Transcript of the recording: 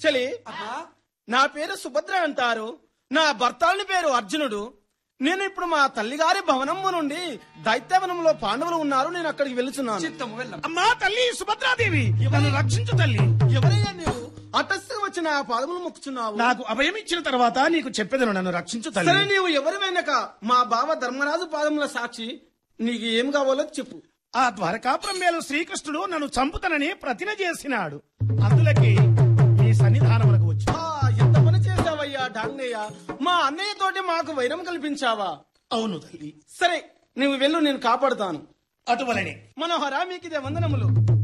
చలి నా పేరు సుభద్ర అంటారు నా భర్తాని పేరు అర్జునుడు నేను ఇప్పుడు మా తల్లిగారి భవనము నుండి దైత్యవనంలో పాండవులు ఉన్నారు నేను అక్కడికి వెళ్తున్నాను చిత్తము వెళ్ళం అమ్మా తల్లి సుభద్రాదేవి నన్ను రక్షించు తల్లి ఎవరయ్యా నీవు అటస్సు వచ్చిన ఆ పాదములు మొక్కుచున్నావు నాకు అభయం ఇచ్చిన తర్వాత నీకు చెప్పేదను నన్ను రక్షించు సరే తల్లి నీవు ఎవరి వెనక మా బావ ధర్మరాజు పాదముల సాక్షి నీకు ఏం కావాలో చెప్పు ఆ ద్వారకాపురం మేలు శ్రీకృష్ణుడు నన్ను చంపుతానని ప్రతిన చేసినాడు అందులకి ఈ సన్నిధానములకు వచ్చి ఆ, ఎంత పని చేశావయ్యా డాంగయ్య మా అన్నయ్య తోటి మాకు వైరం కల్పించావా అవును తల్లి సరే నువ్వు వెళ్ళు నేను కాపాడుతాను అటువలనే మనోహర మీకు ఇదే వందనములు